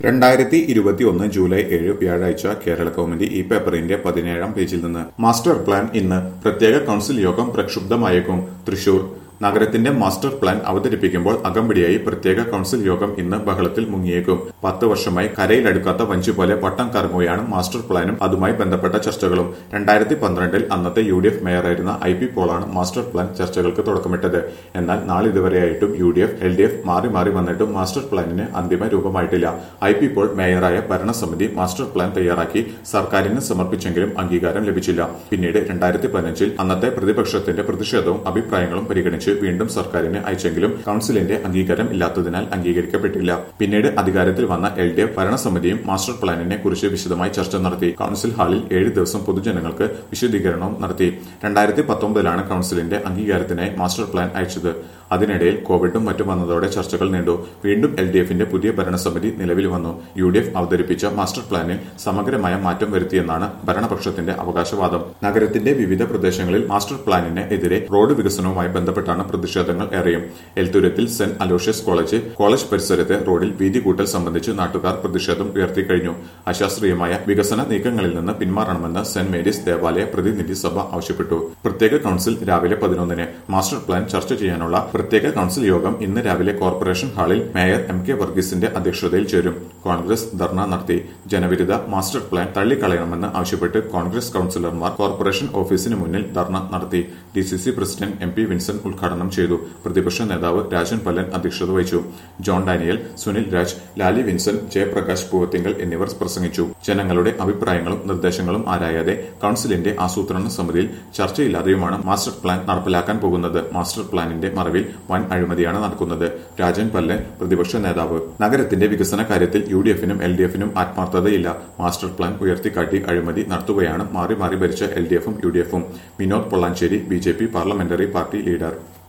രണ്ടായിരത്തി ഇരുപത്തിയൊന്ന് ജൂലൈ ഏഴ് വ്യാഴാഴ്ച കേരള കൗമുദി ഈ പേപ്പറിന്റെ പതിനേഴാം പേജിൽ നിന്ന് മാസ്റ്റർ പ്ലാൻ ഇന്ന് പ്രത്യേക കൌൺസിൽ യോഗം പ്രക്ഷുബ്ധമായേക്കും തൃശൂർ നഗരത്തിന്റെ മാസ്റ്റർ പ്ലാൻ അവതരിപ്പിക്കുമ്പോൾ അകമ്പടിയായി പ്രത്യേക കൌൺസിൽ യോഗം ഇന്ന് ബഹളത്തിൽ മുങ്ങിയേക്കും പത്ത് വർഷമായി കരയിലടുക്കാത്ത വഞ്ചി പോലെ പട്ടം കറങ്ങുകയാണ് മാസ്റ്റർ പ്ലാനും അതുമായി ബന്ധപ്പെട്ട ചർച്ചകളും രണ്ടായിരത്തി പന്ത്രണ്ടിൽ അന്നത്തെ യു ഡി എഫ് മേയറായിരുന്ന ഐ പി പോളാണ് മാസ്റ്റർ പ്ലാൻ ചർച്ചകൾക്ക് തുടക്കമിട്ടത് എന്നാൽ നാളിതുവരെയായിട്ടും U D F L D F മാറി മാറി വന്നിട്ടും മാസ്റ്റർ പ്ലാനിന് അന്തിമ രൂപമായിട്ടില്ല ഐ പി പോൾ മേയറായ ഭരണസമിതി മാസ്റ്റർ പ്ലാൻ തയ്യാറാക്കി സർക്കാരിന് സമർപ്പിച്ചെങ്കിലും അംഗീകാരം ലഭിച്ചില്ല പിന്നീട് രണ്ടായിരത്തി പതിനഞ്ചിൽ അന്നത്തെ പ്രതിപക്ഷത്തിന്റെ പ്രതിഷേധവും അഭിപ്രായങ്ങളും പരിഗണിച്ച് വീണ്ടും സർക്കാരിന് അയച്ചെങ്കിലും കൌൺസിലിന്റെ അംഗീകാരം ഇല്ലാത്തതിനാൽ അംഗീകരിക്കപ്പെട്ടില്ല പിന്നീട് അധികാരത്തിൽ വന്ന എൽ ഡി എഫ് ഭരണസമിതിയും മാസ്റ്റർ പ്ലാനിനെ കുറിച്ച് വിശദമായി ചർച്ച നടത്തി കൌൺസിൽ ഹാളിൽ ഏഴ് ദിവസം പൊതുജനങ്ങൾക്ക് വിശദീകരണവും നടത്തി രണ്ടായിരത്തി പത്തൊമ്പതിലാണ് കൌൺസിലിന്റെ അംഗീകാരത്തിനായി മാസ്റ്റർ പ്ലാൻ അയച്ചത് അതിനിടയിൽ കോവിഡും മറ്റും വന്നതോടെ ചർച്ചകൾ നീണ്ടു വീണ്ടും എൽ ഡി എഫിന്റെ പുതിയ ഭരണസമിതി നിലവിൽ വന്നു യു ഡി എഫ് അവതരിപ്പിച്ച മാസ്റ്റർ പ്ലാനിൽ സമഗ്രമായ മാറ്റം വരുത്തിയെന്നാണ് ഭരണപക്ഷത്തിന്റെ അവകാശവാദം നഗരത്തിന്റെ വിവിധ പ്രദേശങ്ങളിൽ മാസ്റ്റർ പ്ലാനിന് എതിരെ റോഡ് വികസനവുമായി ബന്ധപ്പെട്ടാണ് പ്രതിഷേധങ്ങൾ ഏറെയും എൽത്തുരത്തിൽ സെന്റ് അലോഷ്യസ് കോളേജ് കോളേജ് പരിസരത്തെ റോഡിൽ വീതി കൂട്ടൽ സംബന്ധിച്ച് നാട്ടുകാർ പ്രതിഷേധം ഉയർത്തിക്കഴിഞ്ഞു അശാസ്ത്രീയമായ വികസന നീക്കങ്ങളിൽ നിന്ന് പിന്മാറണമെന്ന് സെന്റ് മേരീസ് ദേവാലയ പ്രതിനിധി സഭ ആവശ്യപ്പെട്ടു പ്രത്യേക കൌൺസിൽ രാവിലെ പതിനൊന്നിന് മാസ്റ്റർ പ്ലാൻ ചർച്ച ചെയ്യാനുള്ള പ്രത്യേക കൌൺസിൽ യോഗം ഇന്ന് രാവിലെ കോർപ്പറേഷൻ ഹാളിൽ മേയർ എം കെ വർഗീസിന്റെ അധ്യക്ഷതയിൽ ചേരും കോൺഗ്രസ് ധർണ നടത്തി ജനവിരുദ്ധ മാസ്റ്റർ പ്ലാൻ തള്ളിക്കളയണമെന്ന് ആവശ്യപ്പെട്ട് കോൺഗ്രസ് കൌൺസിലർമാർ കോർപ്പറേഷൻ ഓഫീസിന് മുന്നിൽ ധർണ നടത്തി D C C president M P Vincent ഉദ്ഘാടനം ചെയ്തു പ്രതിപക്ഷ നേതാവ് രാജൻ പല്ലൻ അധ്യക്ഷത വഹിച്ചു John Daniel Sunil Raj Lali Vincent Jayaprakash Poovathingal എന്നിവർ പ്രസംഗിച്ചു ജനങ്ങളുടെ അഭിപ്രായങ്ങളും നിർദ്ദേശങ്ങളും ആരായാതെ കൌൺസിലിന്റെ ആസൂത്രണ സമിതിയിൽ ചർച്ചയില്ലാതെയുമാണ് മാസ്റ്റർ പ്ലാൻ നടപ്പിലാക്കാൻ പോകുന്നത് മാസ്റ്റർ പ്ലാനിന്റെ മറവിൽ വൻ അഴിമതിയാണ് നടക്കുന്നത് രാജൻ പല്ലൻ പ്രതിപക്ഷ നേതാവ് നഗരത്തിന്റെ വികസന കാര്യത്തിൽ യു ഡി എഫിനും എൽ ഡി എഫിനും ആത്മാർത്ഥതയില്ല മാസ്റ്റർ പ്ലാൻ ഉയർത്തിക്കാട്ടി അഴിമതി നടത്തുകയാണ് മാറി മാറി ഭരിച്ച എൽ ഡി എഫും യു ഡി എഫും Vinod Pollancheri B J P parliamentary party leader